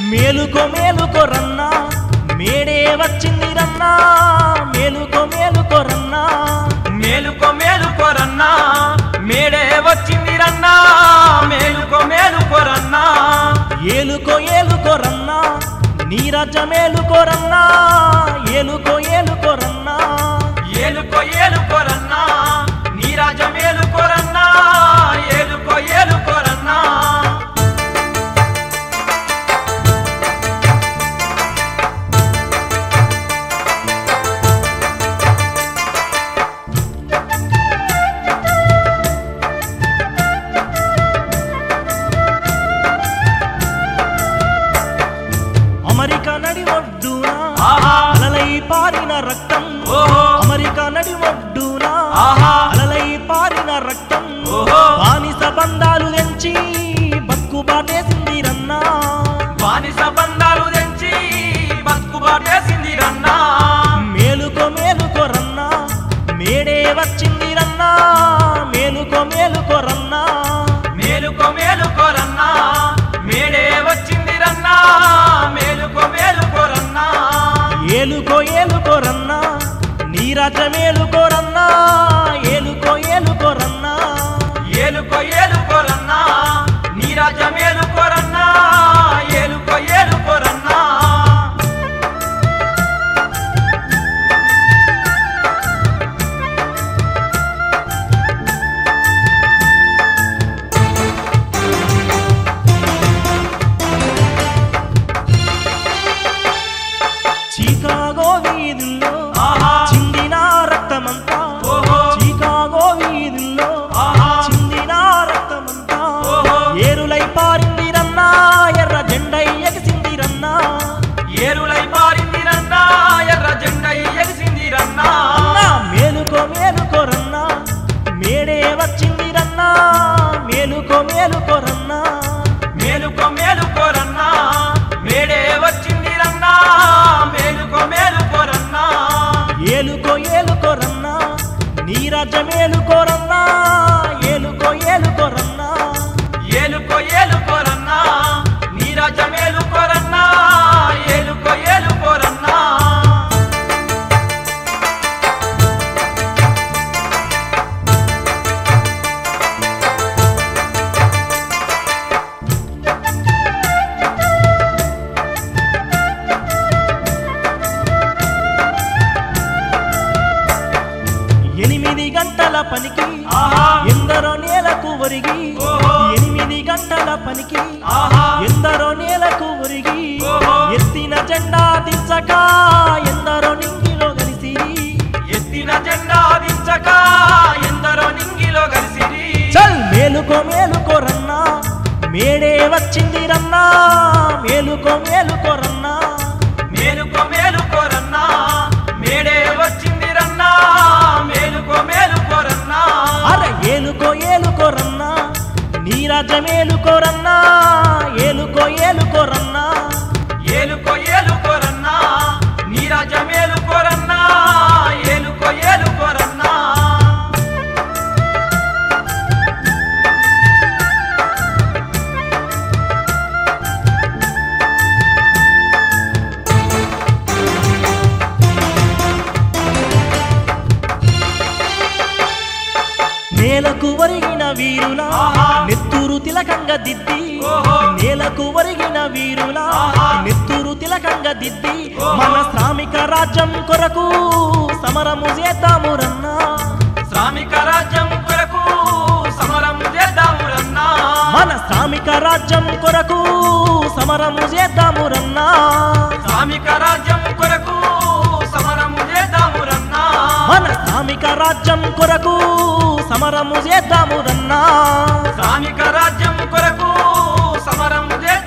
మేలుకో మేలుకో రన్నా మేడే వచ్చింది రన్నా మేలుకో మేలుకో రన్నా మేలుకో మేలుకో రన్నా మేడే వచ్చింది రన్నా మేలుకో మేలుకో రన్నా ఏలుకో ఏలుకో రన్నా నీరజ మేలుకో రన్నా ఏలుకో ఏలుకో రన్నా ఏలుకో ఏలుకో రన్నా నీరాజ మేలుకో రన్నా ఏలుకో ఏలుకో రన్నా అమెరికా నడి ఒడ్డున ఆహా అలలై పారిన రక్తం ఓహో అమెరికా నడి ఒడ్డున ఆహా అలలై పారిన రక్తం ఓహో బానిస బంధాలు తెంచి బక్కు బాటేసింది రన్నా బానిస బంధాలు తెంచి బతుకు బాటేసింది రన్నా మేలుకో మేలుకో రన్నా మేడే వచ్చింది రన్నా మేలుకో మేలుకో రన్నా మేలుకో మేలుకో రన్నా మేడే వచ్చింది రన్నా మేలుకో మేలుకో రన్నా ఏలుకో ఏలుకో రన్నా నీరజ మేలుకో రన్నా ఏలుకో ఏలుకో రన్నా ఏలుకో ఏలుకో రన్నా నీరాజ మేలుకో రన్నా ఏలుకో ఏలుకో రన్నా చికాగో వీధుల్లో ఆహా చిందిన రక్తమంతా ఓహో చికాగో వీధుల్లో ఆహా చిందిన రక్తమంతా ఓహో ఏరులై పారింది రన్నా ఎర్ర జెండై ఎగిసింది రన్నా ఏరులై పారింది రన్నా ఎర్ర జెండ ఎగిసింది రన్నా అన్నా మేలుకో మేలుకో రన్నా మేడే వచ్చింది రన్నా మేలుకో మేలుకో రన్నా మేలుకో మేలుకో రన్నా మేడే వచ్చింది రన్నా మేలుకో మేలుకో రన్నా ఏలుకో ఏలుకో రన్నా నీరజ మేలుకో రన్నా ఏలుకో ఏలుకో రన్నా ఏలుకో ఏలుకో రన్నా నీరాజ మేలుకో రన్నా ఏలుకో ఏలుకో రన్నా ఎనిమిది గంటల పనికి ఆహా ఎందరో నేలకు ఒరిగి ఓహో. ఎనిమిది గంటల పనికి ఆహా ఎందరో నేలకు ఒరిగి ఓహో. ఎత్తిన జెండా దించక ఎందరో నింగిలో కలిసి ఎత్తిన జెండా దించక ఎందరో నింగిలో కలిసిరి చల్ మేలుకో మేలుకో రన్నా మేడే వచ్చింది రన్నా మేలుకో మేలుకో రన్నా మేలుకో మేలుకో రన్నా మేడే వచ్చింది రన్నా మేలుకో మేలుకో రన్నా అర ఏలుకో ఏలుకో రన్నా నీరాజ మేలుకో రన్నా ఏలుకో ఏలుకో రన్నా ఏలుకో ఏలుకో రన్నా నీరాజ మేలుకో రన్నా ఏలుకో ఏలుకో రన్నా నేలకు ఒరిగిన వీరులా ఆహా. నెత్తురు తిలకంగా దిద్ది ఓహో. నేలకు ఒరిగిన వీరులా ఆహా. నెత్తురు తిలకంగా దిద్ది ఓహో. మన శ్రామిక రాజ్యం కొరకు సమరము చేద్దాము రన్నా శ్రామిక రాజ్యం కొరకు సమరం చేద్దాము రన్నా మన శ్రామిక రాజ్యం కొరకు సమరము చేద్దాము రన్నా శ్రామిక రాజ్యం కొరకు సమరము చేద్దాము రన్నా మన శ్రామిక రాజ్యం కొరకు సమరము చేద్దాము రన్నా శ్రామిక రాజ్యం కొరకు సమరము చేద్దాము